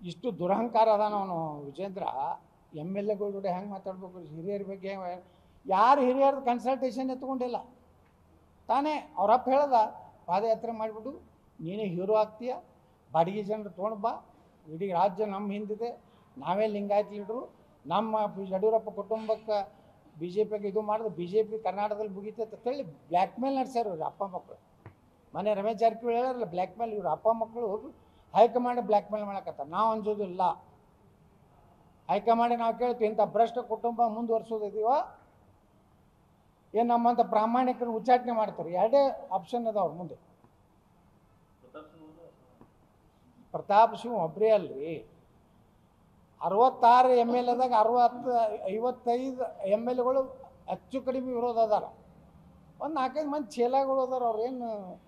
ಇಷ್ಟು ದುರಹಂಕಾರ ಅದಾನ ಅವನು ವಿಜೇಂದ್ರ ಎಮ್ ಎಲ್ ಎಗಳು ಜೊತೆ ಹೆಂಗೆ ಮಾತಾಡ್ಬೇಕು ಹಿರಿಯರ ಬಗ್ಗೆ ಹೆಂಗ್- ಯಾರು ಹಿರಿಯರ ಕನ್ಸಲ್ಟೇಷನ್ ಎತ್ಕೊಂಡಿಲ್ಲ ತಾನೇ ಅವ್ರಪ್ಪ ಹೇಳ್ದ ಪಾದಯಾತ್ರೆ ಮಾಡಿಬಿಟ್ಟು ನೀನೇ ಹೀರೋ ಆಗ್ತೀಯ ಬಾಡಿಗೆ ಜನರು ತೊಗೊಂಡು ಬಾ ಇಡೀ ರಾಜ್ಯ ನಮ್ಮ ಹಿಂದಿದೆ ನಾವೇ ಲಿಂಗಾಯತ್ ಲೀಡ್ರು ನಮ್ಮ ಬಿ- ಯಡಿಯೂರಪ್ಪ ಕುಟುಂಬಕ್ಕೆ ಬಿ ಜೆ ಪಿಗೆ ಇದು ಮಾಡಿದ್ರೆ ಬಿ ಜೆ ಪಿ ಕರ್ನಾಟಕದಲ್ಲಿ ಮುಗಿತೈತೆ ಅಂತ ಹೇಳಿ ಬ್ಲ್ಯಾಕ್ ಮೇಲ್ ನಡೆಸ್ಯಾರ ಇವ್ರ ಅಪ್ಪ ಮಕ್ಕಳು ಮನೆ ರಮೇಶ್ ಜಾರಕಿಹೊಳಿ ಹೇಳಲ್ಲ ಬ್ಲ್ಯಾಕ್ ಮೇಲ್ ಇವ್ರ ಅಪ್ಪ ಮಕ್ಕಳು ಹೈಕಮಾಂಡ್ ಬ್ಲ್ಯಾಕ್ ಮೇಲ್ ಮಾಡಕತ್ತಾರ ನಾವು ಅಂಜೋದಿಲ್ಲ ಹೈಕಮಾಂಡ್ ನಾವು ಕೇಳ್ತೀವಿ ಇಂಥ ಭ್ರಷ್ಟ ಕುಟುಂಬ ಮುಂದುವರ್ಸೋದಿದೀವೋ ಏನು ನಮ್ಮಂಥ ಪ್ರಾಮಾಣಿಕರು ಉಚ್ಚಾಟನೆ ಮಾಡ್ತಾರೆ ಎರಡೇ ಆಪ್ಷನ್ ಅದಾವ ಅವ್ರ ಮುಂದೆ ಪ್ರತಾಪ್ ಸಿಂಹ ಒಬ್ಬರೇ ಅಲ್ರಿ ಅರವತ್ತಾರು ಎಮ್ ಎಲ್ ಎದಾಗ ಅರವತ್ತು ಐವತ್ತೈದು ಎಮ್ ಎಲ್ ಎಗಳು ಹೆಚ್ಚು ಕಡಿಮೆ ವಿರೋಧ ಅದಾರ ಒಂದು ನಾಲ್ಕೈದು ಮಂದಿ ಚೇಲಾಗಳು ಅದಾರ ಅವ್ರೇನು